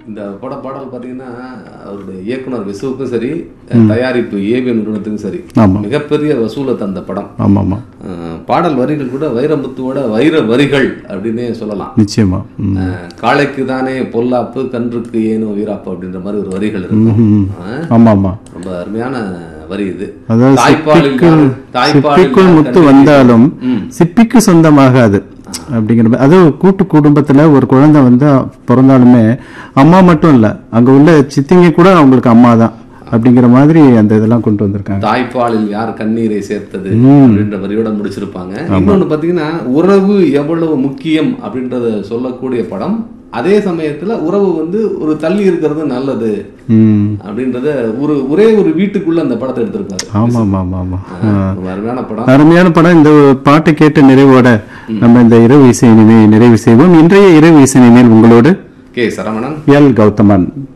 இந்த பட பாடல் பார்த்தீங்கன்னா அவருடைய இயக்குனர் விசுவுக்கும் சரி தயாரிப்பு ஏவிஎம் நிறுவனத்துக்கும் சரி ஆமா. மிகப்பெரிய வசூலை தந்த படம் ஆமாம் ஆமாம் அஹ், பாடல் வரிகள் கூட வைரமுத்துவோட வைர வரிகள் அப்படின்னே சொல்லலாம் நிச்சயமா ம். அஹ், காளைக்கு தானே பொல்லாப்பு கன்றுக்கு ஏனோ வீராப்பு அப்படின்ற மாதிரி ஒரு வரிகள் இருக்கும் ம். அஹ், ஆமாம் ஆமாம் ரொம்ப அருமையான வரி இது அதாவது தாய்ப்பாலில் சிப்பிக்குள் யாரு- தாய்ப்பாலில் சிப்பிக்குள் யாரு முத்து கண்டு- வந்தாலும் ம். சிப்பிக்கு சொந்தமாகாது அப்படிங்கிற மாதிரி அது கூட்டு குடும்பத்துல ஒரு குழந்தை வந்து பிறந்தாலுமே அம்மா மட்டும் இல்ல அங்க உள்ள சித்திங்க கூட அவங்களுக்கு அம்மா தான் அப்படிங்கிற மாதிரி அந்த இதெல்லாம் கொண்டு வந்திருக்காங்க தாய்ப்பாலில் யார் கண்ணீரை சேர்த்தது அப்படின்ற வரியோட முடிச்சிருப்பாங்க இன்னொன்னு பாத்தீங்கன்னா உறவு எவ்வளவு முக்கியம் அப்படின்றத சொல்லக்கூடிய படம் அதே சமயத்துல உறவு வந்து ஒரு தள்ளி இருக்கிறது நல்லது ம் அப்படின்றத ஒரு ஒரே ஒரு வீட்டுக்குள்ள அந்த படத்தை எடுத்திருப்பாரு ஆமா ஆமா ஆமா ஆமா ரொம்ப அருமையான படம் அருமையான படம் இந்த பாட்டை கேட்ட நிறைவோட நம்ம இந்த இரவு இசை இனிமே நிறைவு செய்வோம் இன்றைய இரவு இசை இனிமேல் உங்களோடு கே சரவணன் எல் கௌதமன்